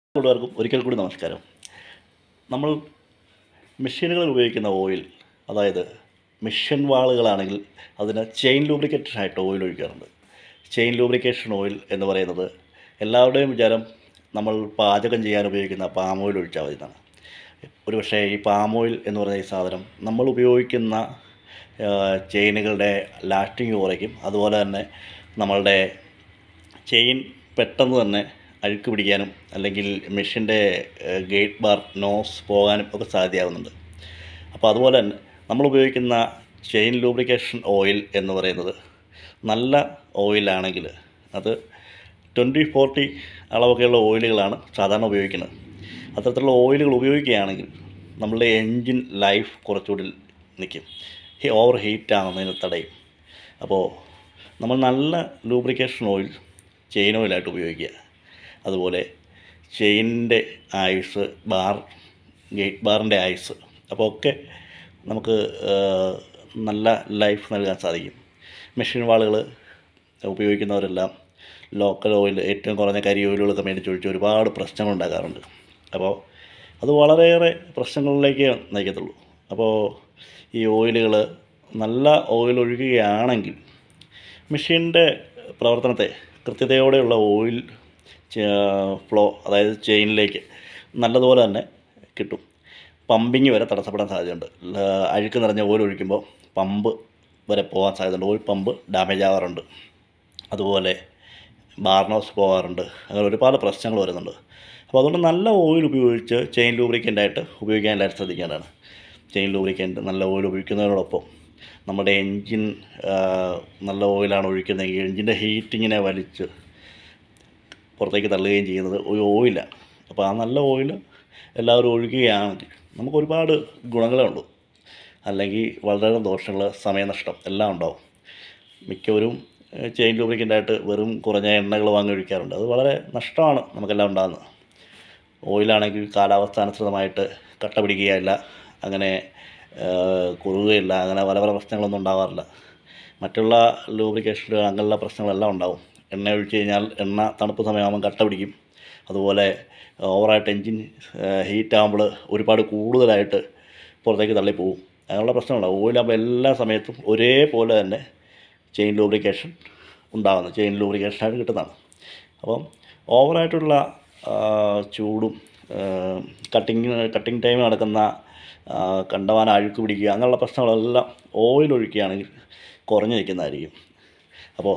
കൂട്ടുകാർക്കും ഒരിക്കൽ കൂടി നമസ്കാരം നമ്മൾ മെഷീനുകളിൽ ഉപയോഗിക്കുന്ന ഓയിൽ അതായത് മെഷീൻ വാളുകളാണെങ്കിൽ അതിന് ചെയിൻ ലൂബ്രിക്കേഷനായിട്ട് ഓയിൽ ഒഴിക്കാറുണ്ട് ചെയിൻ ലൂബ്രിക്കേഷൻ ഓയിൽ എന്ന് പറയുന്നത് എല്ലാവരുടെയും വിചാരം നമ്മൾ പാചകം ചെയ്യാൻ ഉപയോഗിക്കുന്ന പാം ഓയിൽ ഒഴിച്ചാൽ മതി എന്നാണ് ഒരു പക്ഷേ ഈ പാം ഓയിൽ എന്ന് പറയുന്ന ഈ സാധനം നമ്മൾ ഉപയോഗിക്കുന്ന ആ, ചെയിനുകളുടെ ലാസ്റ്റിങ് കുറയ്ക്കും അതുപോലെ തന്നെ നമ്മളുടെ ചെയിൻ പെട്ടെന്ന് തന്നെ അഴുക്ക് പിടിക്കാനും അല്ലെങ്കിൽ മെഷീൻ്റെ ഗേറ്റ് ബാർ നോസ് പോകാനും ഒക്കെ സാധ്യമാകുന്നുണ്ട് അപ്പോൾ അതുപോലെ തന്നെ നമ്മൾ ഉപയോഗിക്കുന്ന ചെയിൻ ലൂബ്രിക്കേഷൻ ഓയിൽ എന്ന് പറയുന്നത് നല്ല ഓയിലാണെങ്കിൽ അത് ട്വൻറ്റി ഫോർട്ടി അളവൊക്കെയുള്ള ഓയിലുകളാണ് സാധാരണ ഉപയോഗിക്കുന്നത് അത്തരത്തിലുള്ള ഓയിലുകൾ ഉപയോഗിക്കുകയാണെങ്കിൽ നമ്മളുടെ എൻജിൻ ലൈഫ് കുറച്ചുകൂടി നിൽക്കും ഈ ഓവർ ഹീറ്റ് ആകുന്നതിന് തടയും അപ്പോൾ നമ്മൾ നല്ല ലൂബ്രിക്കേഷൻ ഓയിൽ ചെയിൻ ഓയിലായിട്ട് ഉപയോഗിക്കുക അതുപോലെ ചെയിനിൻ്റെ ആയുസ് ബാർ ഗേറ്റ് ബാറിൻ്റെ ആയുസ് അപ്പോൾ ഒക്കെ നമുക്ക് ആ, നല്ല ലൈഫ് നൽകാൻ സാധിക്കും മെഷീൻ വാളുകൾ ഉപയോഗിക്കുന്നവരെല്ലാം ലോക്കൽ ഓയിൽ ഏറ്റവും കുറഞ്ഞ കരി ഓയിലുകളൊക്കെ മേടിച്ചൊഴിച്ച് ഒരുപാട് പ്രശ്നങ്ങൾ ഉണ്ടാക്കാറുണ്ട് അപ്പോൾ അത് വളരെയേറെ പ്രശ്നങ്ങളിലേക്ക് നയിക്കത്തുള്ളൂ അപ്പോൾ ഈ ഓയിലുകൾ നല്ല ഓയിൽ ഒഴുകുകയാണെങ്കിൽ മെഷീൻ്റെ പ്രവർത്തനത്തെ കൃത്യതയോടെയുള്ള ഓയിൽ ഫ്ലോ അതായത് ചെയിനിലേക്ക് നല്ലതുപോലെ തന്നെ കിട്ടും പമ്പിങ് വരെ തടസ്സപ്പെടാൻ സാധ്യതയുണ്ട് ല- അഴുക്ക് നിറഞ്ഞ ഓയിൽ ഒഴിക്കുമ്പോൾ പമ്പ് വരെ പോകാൻ സാധ്യതയുണ്ട് ഓയിൽ പമ്പ് ഡാമേജ് ആവാറുണ്ട് അതുപോലെ ബാർണോസ് പോകാറുണ്ട് അങ്ങനെ ഒരുപാട് പ്രശ്നങ്ങൾ വരുന്നുണ്ട് അപ്പോൾ അതുകൊണ്ട് നല്ല ഓയിൽ ഉപയോഗിച്ച് ചെയിൻ ലൂബ്രിക്കൻ്റായിട്ട് ഉപയോഗിക്കാൻ എല്ലാവരും ശ്രദ്ധിക്കേണ്ടതാണ് ചെയിൻ ലൂബ്രിക്കൻ്റ് നല്ല ഓയിൽ ഉപയോഗിക്കുന്നതിനോടൊപ്പം നമ്മുടെ എൻജിൻ നല്ല ഓയിലാണ് ഒഴിക്കുന്നതെങ്കിൽ എൻജിൻ്റെ ഹീറ്റിങ്ങിനെ വലിച്ച് പുറത്തേക്ക് തള്ളുകയും ചെയ്യുന്നത് ഒരു ഓയിലാണ് അപ്പോൾ ആ നല്ല ഓയിൽ എല്ലാവരും ഒഴുകുകയാണെങ്കിൽ നമുക്ക് ഒരുപാട് ഗുണങ്ങളുണ്ട് അല്ലെങ്കിൽ വളരെ ദോഷങ്ങൾ സമയനഷ്ടം എല്ലാം ഉണ്ടാവും മിക്കവരും ഏഹ്, ചെയിൻ ലൂബ്രിക്കൻ്റായിട്ട് വെറും കുറഞ്ഞ എണ്ണകൾ വാങ്ങി ഒഴിക്കാറുണ്ട് അത് വളരെ നഷ്ടമാണ് നമുക്കെല്ലാം ഉണ്ടാകുന്നത് ഓയിലാണെങ്കിൽ കാലാവസ്ഥാനുസൃതമായിട്ട് കട്ട പിടിക്കുകയില്ല അങ്ങനെ ഏഹ്, കുറുകുകയില്ല അങ്ങനെ പല പല പ്രശ്നങ്ങളൊന്നും ഉണ്ടാകാറില്ല മറ്റുള്ള ലൂബ്രിക്കേഷനുകൾ അങ്ങനെയുള്ള പ്രശ്നങ്ങളെല്ലാം ഉണ്ടാവും എണ്ണ ഒഴിച്ച് കഴിഞ്ഞാൽ എണ്ണ തണുപ്പ് സമയമാകുമ്പോൾ കട്ട പിടിക്കും അതുപോലെ ഓവറായിട്ട് എൻജിൻ ഹീറ്റ് ആകുമ്പോൾ ഒരുപാട് കൂടുതലായിട്ട് പുറത്തേക്ക് തള്ളിപ്പോവും അങ്ങനെയുള്ള പ്രശ്നങ്ങളുണ്ടാവും ഓയിലാകുമ്പോൾ എല്ലാ സമയത്തും ഒരേപോലെ തന്നെ ചെയിൻ ലൂബ്രിക്കേഷൻ ഉണ്ടാകുന്നു ചെയിൻ ലൂബ്രിക്കേഷനായിട്ട് കിട്ടുന്നതാണ് അപ്പം ഓവറായിട്ടുള്ള ആ, ചൂടും കട്ടിങ് കട്ടിങ് ടൈം നടക്കുന്ന ആ, കണ്ടമാനം അഴുക്ക് പിടിക്കുക അങ്ങനെയുള്ള പ്രശ്നങ്ങളെല്ലാം ഓയിൽ ഒഴിക്കുകയാണെങ്കിൽ കുറഞ്ഞു നിൽക്കുന്നതായിരിക്കും അപ്പോൾ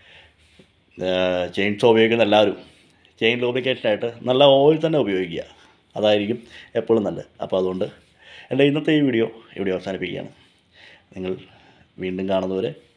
ചെയിൻ സോ ഉപയോഗിക്കുന്ന എല്ലാവരും ചെയിൻ ലൂബ്രിക്കേഷനായിട്ട് നല്ല ഓയിൽ തന്നെ ഉപയോഗിക്കുക അതായിരിക്കും എപ്പോഴും നല്ലത് അപ്പോൾ അതുകൊണ്ട് എൻ്റെ ഇന്നത്തെ ഈ വീഡിയോ ഇവിടെ അവസാനിപ്പിക്കുകയാണ് നിങ്ങൾ വീണ്ടും കാണുന്നവരെ